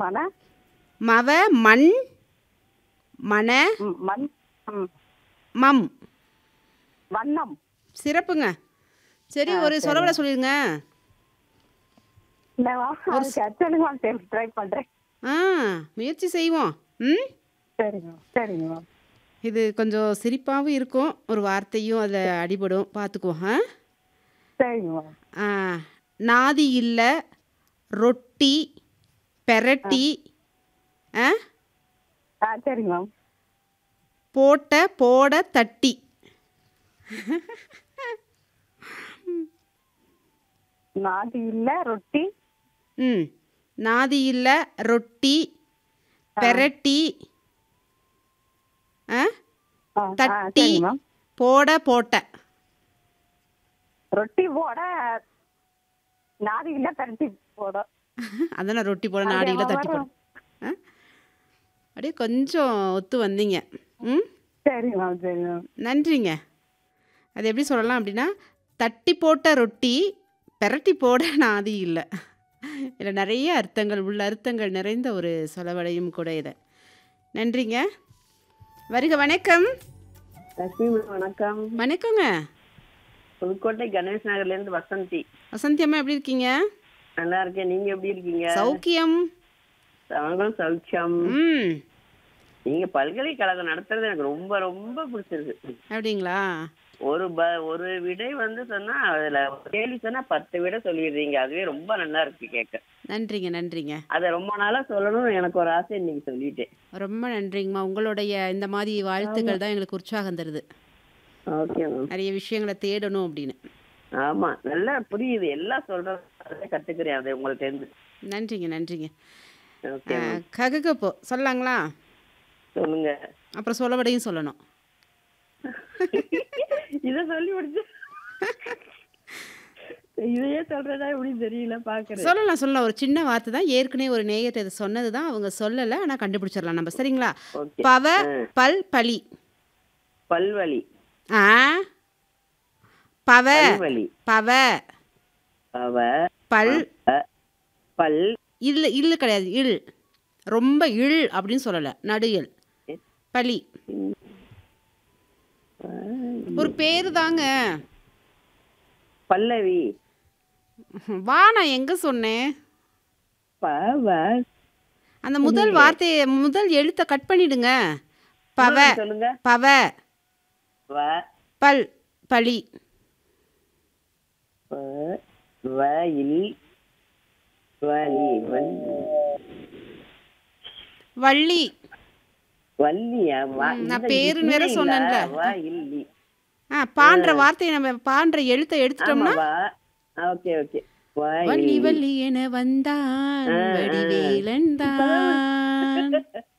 மன மவ மண் மன ம், மண் ம், மம் வண்ணம் சிறப்புங்க சரி ஒரு சொலவடை சொல்லிடுங்க இல்லவா அதுக்கு அச்சனுங்க ட்ரை பண்றேன் ஆ முயற்சி செய்வோம் ம் சரிங்க சரிங்க மேம் இது கொஞ்சம் சிரிப்பாகவும் இருக்கும் ஒரு வார்த்தையும் அதில் அடிபடும் பார்த்துக்குவோம் ஆ சரிங்க மேம் ஆ, நாதி இல்லை ரொட்டி பெரட்டி ஆ ஆ சரிங்க மேம் போட்ட போட தட்டி நாதி இல்ல ரொட்டி ம் நாதி இல்லை ரொட்டி பெரட்டி ஆ ஆ, ஆ, தட்டி சரிங்க மேம் போட போட்ட ரொட்டி போட நாதி இல்ல பரட்டி போட அதானே ரொட்டி போட நாடியில் தட்டி போட ஆ அப்படியே கொஞ்சம் ஒத்து வந்தீங்க ம் சரிங்க மேம் சரிங்க மேம் நன்றிங்க அது எப்படி சொல்லலாம் அப்படின்னா தட்டி போட்ட ரொட்டி பெரட்டி போட நாதி இல்லை இதில் நிறைய அர்த்தங்கள் உள்ள அர்த்தங்கள் நிறைந்த ஒரு சொலவடையும் கூட இதை நன்றிங்க வருக வணக்கம் லட்சுமி மேம் வணக்கம் வணக்கங்க புதுக்கோட்டை கணேஷ் நகர்ல இருந்து வசந்தி வசந்தி அம்மா எப்படி இருக்கீங்க நல்லா இருக்கேன் நீங்க எப்படி இருக்கீங்க சௌக்கியம் நாங்களும் சௌக்கியம் ம் நீங்க பல்கலைக்கழகம் நடத்துறது எனக்கு ரொம்ப ரொம்ப பிடிச்சிருக்கு அப்படிங்களா ஒரு ப ஒரு விடை வந்து சொன்னா அதுல ஒரு கேள்வி சொன்னா பத்து விடை சொல்லிடுறீங்க அதுவே ரொம்ப நல்லா இருக்கு கேட்க நன்றிங்க நன்றிங்க அதை ரொம்ப நாளா சொல்லணும்னு எனக்கு ஒரு ஆசை இன்னைக்கு சொல்லிட்டேன் ரொம்ப நன்றிங்கம்மா உங்களுடைய இந்த மாதிரி வாழ்த்துக்கள் தான் எங்களுக்கு உற்சாகம் தருது ஓகே மேம் நிறைய விஷயங்களை தேடணும் அப்படின்னு ஆமா நல்லா புரியுது எல்லாம் சொல்றது கத்துக்கிறேன் அதை உங்கள்ட்ட இருந்து நன்றிங்க நன்றிங்க ஓகே ககுகப்போ சொல்லலாங்களா சொல்லுங்க அப்புறம் சொல்லவடையும் சொல்லணும் இத சொல்லி முடிச்சு இதையே சொல்றதா எப்படி தெரியல பாக்குறேன் சொல்லலாம் சொல்லலாம் ஒரு சின்ன வார்த்தை தான் ஏற்கனவே ஒரு நேயத்தை இது சொன்னது தான் அவங்க சொல்லலை ஆனால் கண்டுபிடிச்சிடலாம் நம்ம சரிங்களா ஓகே பவ பல் பலி பல்வலி ஆ பவ பல்வலி பவ அவ பல் பல் இல்லு இல்லு கிடையாது இல் ரொம்ப இல் அப்படின்னு சொல்லலை நடு இல் பலி ஒரு பேரு தாங்க பல்லவி வா நான் எங்க சொன்னேன் பவ அந்த முதல் வார்த்தையை முதல் எழுத்தை கட் பண்ணிடுங்க பவ சொல்லுங்க பவ வ பல் பலி ப- வயில் வலி வள்ளி வள்ளி வள்ளியா வ- ம், நான் இந்த பேருன்னு வேற இல்ல, சொன்னேன்ல. வ இல்லி ஆ பான்ற வார்த்தையை நம்ம பான்ற எழுத்தை ஆமா எடுத்துட்டோம்னா வ ஓகே ஓகே வ வள்ளி இல்லி. வள்ளி என வந்தான் வடிவேலன் தான்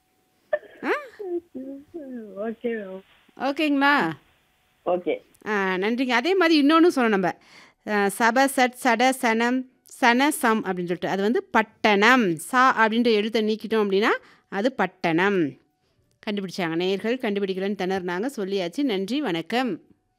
ஓகே ஓகேங்களா ஓகே ஆ, நன்றிங்க அதே மாதிரி இன்னொன்று சொல்லணும் நம்ம ஆ, சப சட் சட சனம் சன சம் அப்படின்னு சொல்லிட்டு அது வந்து பட்டணம் சா அப்படின்ற எழுத்தை நீக்கிட்டோம் அப்படின்னா அது பட்டணம் கண்டுபிடிச்சாங்க நேயர்கள் கண்டுபிடிக்கலன்னு திணறினாங்க சொல்லியாச்சு நன்றி வணக்கம்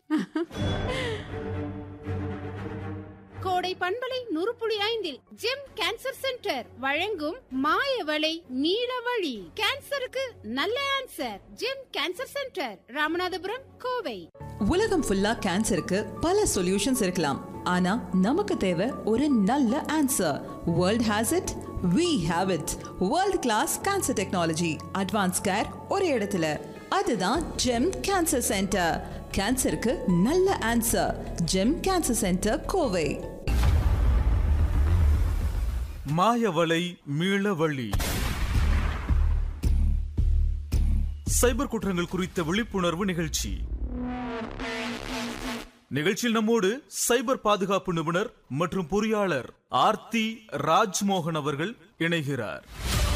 கோடை பண்பலை நூறுப்புள்ளி ஐந்தில் ஜெம் கேன்சர் சென்டர் வழங்கும் மாயவளை நீலவழி கேன்சருக்கு நல்ல answer Gem cancer centre Ramanathapuram Kovai உலகம் ஃபுல்லா கேன்சருக்கு பல சொல்யூஷன்ஸ் இருக்கலாம் ஆனா நமக்கு தேவை ஒரு நல்ல answer world has it we have it world class cancer technology advance care ஒரு இடத்துல அதுதான் ஜெம் கேன்சர் சென்டர் கேன்சருக்கு நல்ல answer Gem cancer centre Kovai மாயவலை மீளவழி சைபர் குற்றங்கள் குறித்த விழிப்புணர்வு நிகழ்ச்சி நிகழ்ச்சியில் நம்மோடு சைபர் பாதுகாப்பு நிபுணர் மற்றும் பொறியாளர் ஆர்த்தி ராஜ்மோகன் அவர்கள் இணைகிறார்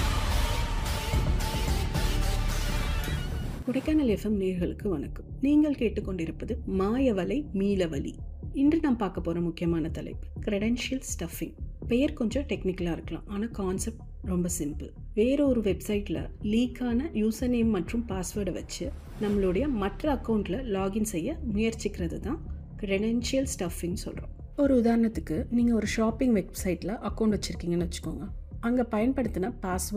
கொடைக்கானல் எஃப்எம் நேர்களுக்கு வணக்கம் நீங்கள் கேட்டுக்கொண்டிருப்பது மாயவலை மீளவலி இன்று நாம் பார்க்க போகிற முக்கியமான தலைப்பு கிரெடென்ஷியல் ஸ்டஃபிங் பெயர் கொஞ்சம் டெக்னிக்கலாக இருக்கலாம் ஆனால் கான்செப்ட் ரொம்ப சிம்பிள் வேற ஒரு வெப்சைட்டில் லீக்கான யூசர் நேம் மற்றும் பாஸ்வேர்டை வச்சு நம்மளுடைய மற்ற அக்கௌண்ட்டில் லாகின் செய்ய முயற்சிக்கிறது தான் கிரெடென்ஷியல் ஸ்டஃபிங் சொல்கிறோம் ஒரு உதாரணத்துக்கு நீங்கள் ஒரு ஷாப்பிங் வெப்சைட்டில் அக்கௌண்ட் வச்சுருக்கீங்கன்னு வச்சுக்கோங்க அங்கே பயன்படுத்தின பாஸ்வேர்ட்